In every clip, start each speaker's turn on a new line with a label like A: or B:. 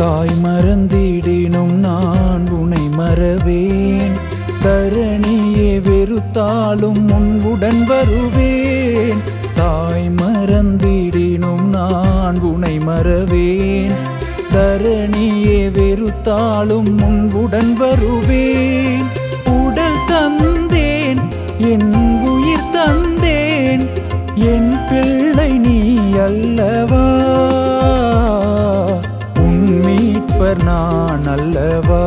A: தாய் மறந்திடினும் நான் உனை மறவேன் தரணியே வெறுத்தாலும் உன்வுடன் வருவேன் தாய் மறந்திடினும் நான் உனை மறவேன் தரணியே வெறுத்தாலும் உன்வுடன் வருவேன் உடல் தந்தேன் என் உயிர் தந்தேன் என் பிள்ளை நீ அல்லவா உன் மீட்பர் நான் அல்லவா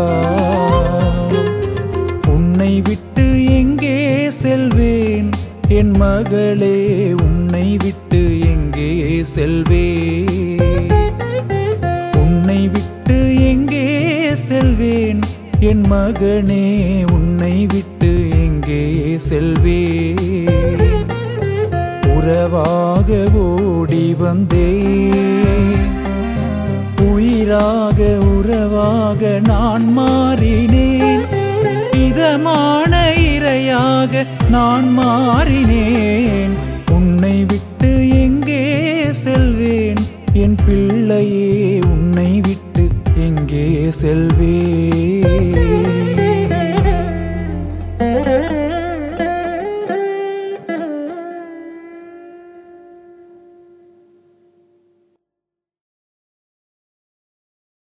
A: உன்னை விட்டு எங்கே செல்வேன் என் மகளே உன்னை விட்டு எங்கே செல்வேன் உன்னை விட்டு எங்கே செல்வேன் என் மகனே உன்னை விட்டு எங்கே செல்வேன் உறவாக ஓடி வந்தேன் உயிராக உறவாக நான் மாறினேன் இதமான இரையாக நான் மாறினேன் உன்னை விட்டு எங்கே செல்வேன் என் பிள்ளையே